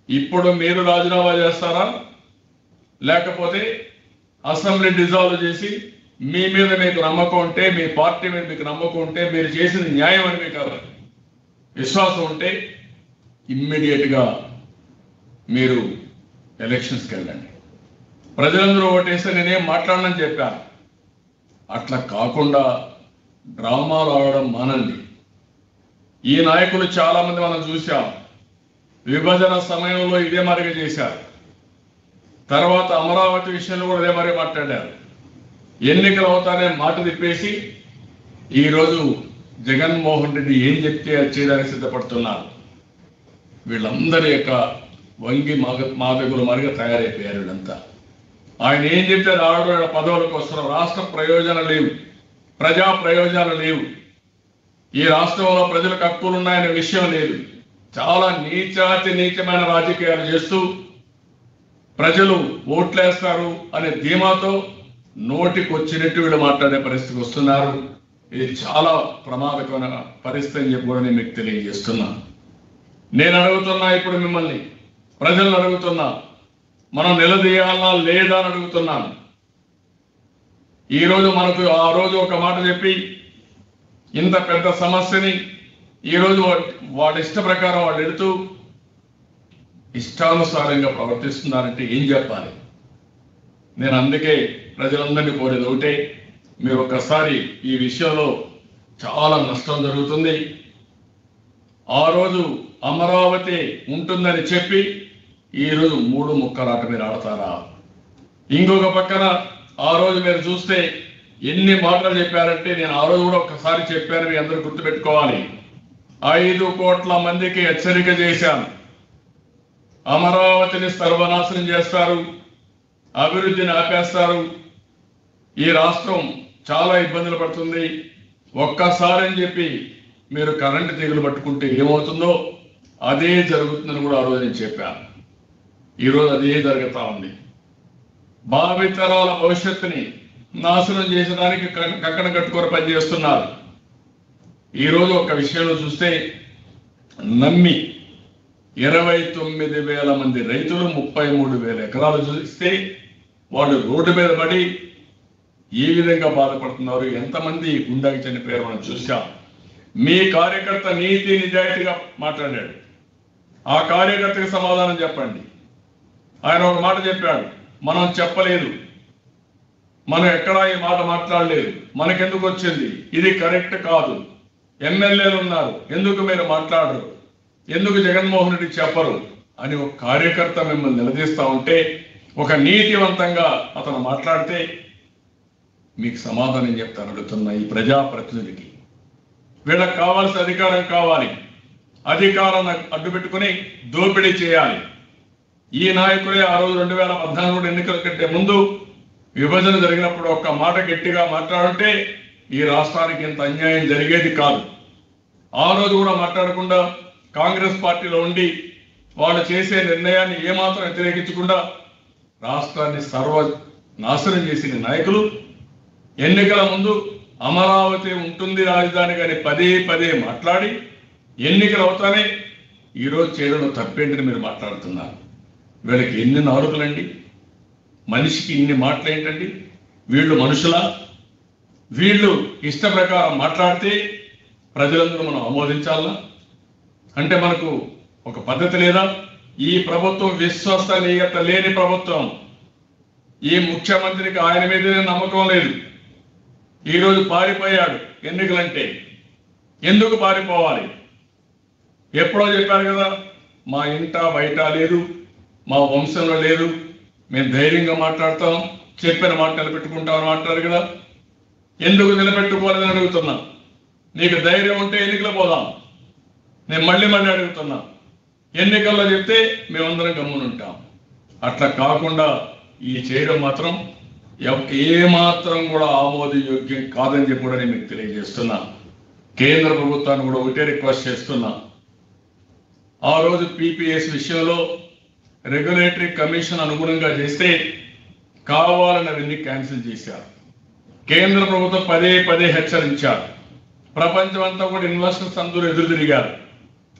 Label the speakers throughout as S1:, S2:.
S1: ఇప్పుడు మీరు రాజీనామా చేస్తారా లేకపోతే అసెంబ్లీ డిజాల్వ్ చేసి మీ మీద మీకు నమ్మకం ఉంటే మీ పార్టీ మీద మీకు నమ్మకం ఉంటే మీరు చేసిన న్యాయం అని మీకు విశ్వాసం ఉంటే ఇమ్మీడియట్ గా మీరు ఎలక్షన్స్కి వెళ్ళండి ప్రజలందరూ ఓటేస్తే నేనేం మాట్లాడనని చెప్పాను అట్లా కాకుండా డ్రామాలు ఆడడం మానండి ఈ నాయకులు చాలా మంది మనం చూశాం విభజన సమయంలో ఇదే మరిగా చేశారు తర్వాత అమరావతి విషయంలో కూడా ఇదే మరి మాట్లాడారు ఎన్నికలు అవుతానే మాట తిప్పేసి ఈరోజు జగన్మోహన్ రెడ్డి ఏం చెప్తే అది చేయడానికి సిద్ధపడుతున్నారు వీళ్ళందరి యొక్క వంగి మాగ మాదగులు మరిగా తయారైపోయారు వీళ్ళంతా ఆయన ఏం చెప్తే రావడం పదవుల కోసం రాష్ట్ర ప్రయోజనాలు లేవు ప్రజా ప్రయోజనాలు లేవు ఈ రాష్ట్రంలో ప్రజలకు హక్కులు ఉన్నాయనే విషయం లేదు చాలా నీచాతి నీచమైన రాజకీయాలు చేస్తూ ప్రజలు ఓట్లేస్తారు అనే ధీమాతో నోటికి వచ్చినట్టు వీళ్ళు మాట్లాడే పరిస్థితికి వస్తున్నారు ఇది చాలా ప్రమాదకరమైన పరిస్థితి అని చెప్పి కూడా నేను మీకు తెలియజేస్తున్నా నేను అడుగుతున్నా ఇప్పుడు మిమ్మల్ని ప్రజలను అడుగుతున్నా మనం నిలదీయాలా లేదా అని అడుగుతున్నాను ఈ రోజు మనకు ఆ రోజు ఒక మాట చెప్పి ఇంత పెద్ద సమస్యని ఈ రోజు వా- వాడి ఇష్ట ప్రకారం వాళ్ళు ఎడుతూ ఇష్టానుసారంగా ప్రవర్తిస్తున్నారంటే ఏం చెప్పాలి నేను అందుకే ప్రజలందరినీ కోరేది ఒకటే మీరు ఒక్కసారి ఈ విషయంలో చాలా నష్టం జరుగుతుంది ఆ రోజు అమరావతి ఉంటుందని చెప్పి ఈ రోజు మూడు ముక్కలాట మీరు ఆడతారా ఇంకొక పక్కన ఆ రోజు మీరు చూస్తే ఎన్ని మాటలు చెప్పారంటే నేను ఆ రోజు కూడా ఒకసారి చెప్పాను మీ అందరూ గుర్తుపెట్టుకోవాలి ఐదు కోట్ల మందికి హెచ్చరిక చేశాను అమరావతిని సర్వనాశనం చేస్తారు అభివృద్ధిని ఆపేస్తారు ఈ రాష్ట్రం చాలా ఇబ్బందులు పడుతుంది ఒక్కసారి అని చెప్పి మీరు కరెంటు తీగలు పట్టుకుంటే ఏమవుతుందో అదే జరుగుతుందని కూడా ఆ రోజు నేను చెప్పాను ఈరోజు అదే జరుగుతా ఉంది భావితరాల భవిష్యత్తుని నాశనం చేసడానికి క- కక్కన కట్టుకొని పనిచేస్తున్నారు ఈరోజు ఒక విషయంలో చూస్తే నమ్మి ఇరవై తొమ్మిది వేల మంది రైతులు ముప్పై మూడు వేల ఎకరాలు చూస్తే వాళ్ళు రోడ్డు మీద పడి ఏ విధంగా బాధపడుతున్నారు ఎంతమంది గుండాకి చనిపోయారు మనం చూసాం మీ కార్యకర్త నీతి నిజాయితీగా మాట్లాడాడు ఆ కార్యకర్తకి సమాధానం చెప్పండి ఆయన ఒక మాట చెప్పాడు మనం చెప్పలేదు మనం ఎక్కడా ఈ మాట మాట్లాడలేదు మనకెందుకు వచ్చింది ఇది కరెక్ట్ కాదు ఎమ్మెల్యేలు ఉన్నారు ఎందుకు మీరు మాట్లాడరు ఎందుకు జగన్మోహన్ రెడ్డి చెప్పరు అని ఒక కార్యకర్త మిమ్మల్ని నిలదీస్తా ఉంటే ఒక నీతివంతంగా అతను మాట్లాడితే మీకు సమాధానం చెప్తాను అడుగుతున్న ఈ ప్రజాప్రతినిధికి వీళ్ళకి కావాల్సిన అధికారం కావాలి అధికారాన్ని అడ్డు పెట్టుకుని దోపిడీ చేయాలి ఈ నాయకుడే ఆ రోజు రెండు వేల పద్నాలుగు ఎన్నికల కంటే ముందు విభజన జరిగినప్పుడు ఒక్క మాట గట్టిగా మాట్లాడుంటే ఈ రాష్ట్రానికి ఇంత అన్యాయం జరిగేది కాదు ఆ రోజు కూడా మాట్లాడకుండా కాంగ్రెస్ పార్టీలో ఉండి వాళ్ళు చేసే నిర్ణయాన్ని ఏమాత్రం వ్యతిరేకించకుండా రాష్ట్రాన్ని సర్వ నాశనం చేసిన నాయకులు ఎన్నికల ముందు అమరావతి ఉంటుంది రాజధాని కానీ పదే పదే మాట్లాడి ఎన్నికలు అవుతానే ఈరోజు చేయడంలో తప్పేంటని మీరు మాట్లాడుతున్నారు వీళ్ళకి ఎన్ని నాలుకలండి మనిషికి ఇన్ని మాటలు ఏంటండి వీళ్ళు మనుషులా వీళ్ళు ఇష్ట ప్రకారం మాట్లాడితే ప్రజలందరూ మనం ఆమోదించాలా అంటే మనకు ఒక పద్ధతి లేదా ఈ ప్రభుత్వం విశ్వసనీయత లేని ప్రభుత్వం ఈ ముఖ్యమంత్రికి ఆయన మీదనే నమ్మకం లేదు ఈరోజు పారిపోయాడు ఎన్నికలంటే ఎందుకు పారిపోవాలి ఎప్పుడో చెప్పారు కదా మా ఇంట బయట లేదు మా వంశంలో లేదు మేము ధైర్యంగా మాట్లాడతాం చెప్పిన మాట నిలబెట్టుకుంటాం అని మాట్లాడారు కదా ఎందుకు నిలబెట్టుకోలేదని అడుగుతున్నా నీకు ధైర్యం ఉంటే ఎన్నికలు పోదాం నేను మళ్ళీ మళ్ళీ అడుగుతున్నా ఎన్నికల్లో చెప్తే మేమందరం గమ్మునుంటాం అట్లా కాకుండా ఈ చేయడం మాత్రం ఎవ- ఏ మాత్రం కూడా ఆమోదయోగ్యం కాదని చెప్పి కూడా నేను మీకు తెలియజేస్తున్నా కేంద్ర ప్రభుత్వాన్ని కూడా ఒకటే రిక్వెస్ట్ చేస్తున్నా ఆ రోజు పీపీఎస్ విషయంలో రెగ్యులేటరీ కమిషన్ అనుగుణంగా చేస్తే కావాలని అవన్నీ క్యాన్సిల్ చేశారు కేంద్ర ప్రభుత్వం పదే పదే హెచ్చరించారు ప్రపంచం అంతా కూడా ఇన్వెస్టర్స్ అందరూ ఎదురు తిరిగారు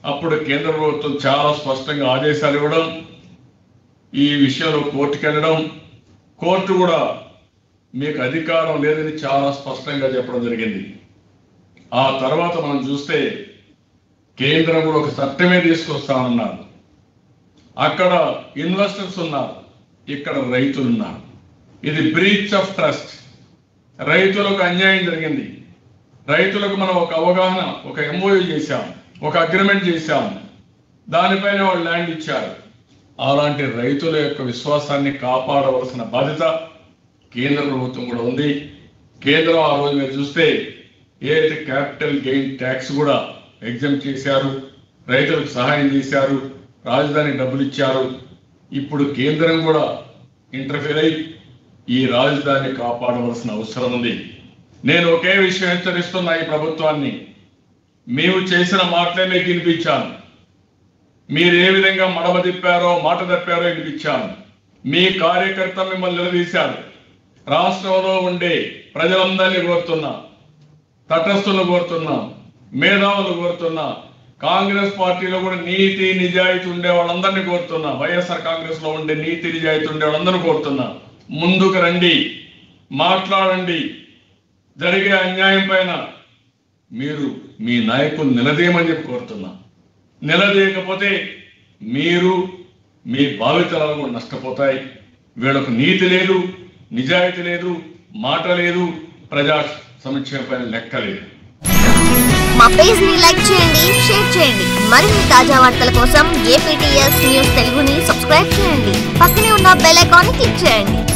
S1: అప్పుడు కేంద్ర ప్రభుత్వం చాలా స్పష్టంగా ఆదేశాలు ఇవ్వడం ఈ విషయంలో కోర్టుకు వెళ్ళడం కోర్టు కూడా మీకు అధికారం లేదని చాలా స్పష్టంగా చెప్పడం జరిగింది ఆ తర్వాత మనం చూస్తే కేంద్రం కూడా ఒక చట్టమే తీసుకొస్తామన్నారు అక్కడ ఇన్వెస్టర్స్ ఉన్నారు ఇక్కడ రైతులు ఉన్నారు ఇది బ్రీచ్ ఆఫ్ ట్రస్ట్ రైతులకు అన్యాయం జరిగింది రైతులకు మనం ఒక అవగాహన ఒక ఎంఓయూ చేశాం ఒక అగ్రిమెంట్ చేశాం దానిపైన వాళ్ళు ల్యాండ్ ఇచ్చారు అలాంటి రైతుల యొక్క విశ్వాసాన్ని కాపాడవలసిన బాధ్యత కేంద్ర ప్రభుత్వం కూడా ఉంది కేంద్రం ఆ రోజు మీరు చూస్తే ఏదైతే క్యాపిటల్ గెయిన్ ట్యాక్స్ కూడా ఎగ్జామ్ చేశారు రైతులకు సహాయం చేశారు రాజధాని డబ్బులు ఇచ్చారు ఇప్పుడు కేంద్రం కూడా ఇంటర్ఫీర్ అయి ఈ రాజధానిని కాపాడవలసిన అవసరం ఉంది నేను ఒకే విషయం హెచ్చరిస్తున్నా ఈ ప్రభుత్వాన్ని మేము చేసిన మాటలే మీకు వినిపించాను మీరు ఏ విధంగా మడమ తిప్పారో మాట తప్పారో వినిపించాను మీ కార్యకర్త మిమ్మల్ని నిలదీశాడు రాష్ట్రంలో ఉండే ప్రజలందరినీ కోరుతున్నా తటస్థులు కోరుతున్నా మేధావులు కోరుతున్నా కాంగ్రెస్ పార్టీలో కూడా నీతి నిజాయితీ ఉండే వాళ్ళందరినీ కోరుతున్నా వైఎస్ఆర్ కాంగ్రెస్ లో ఉండే నీతి నిజాయితీ ఉండే వాళ్ళందరినీ కోరుతున్నా ముందుకు రండి మాట్లాడండి జరిగే అన్యాయం పైన మీరు మీ నాయకులు నిలదీయమని చెప్పి కోరుతున్నా నిలదీయకపోతే మీరు మీ భావితరాలు కూడా నష్టపోతాయి వీళ్ళకు నీతి లేదు నిజాయితీ లేదు మాట లేదు ప్రజా సంక్షేమ పైన లెక్క లేదు
S2: మా పేజ్ ని లైక్ చేయండి షేర్ చేయండి మరిన్ని తాజా వార్తల కోసం ఏపీటీఎస్ న్యూస్ తెలుగుని సబ్స్క్రైబ్ చేయండి పక్కనే ఉన్న బెల్ ఐకాన్ ని క్లిక్ చేయండి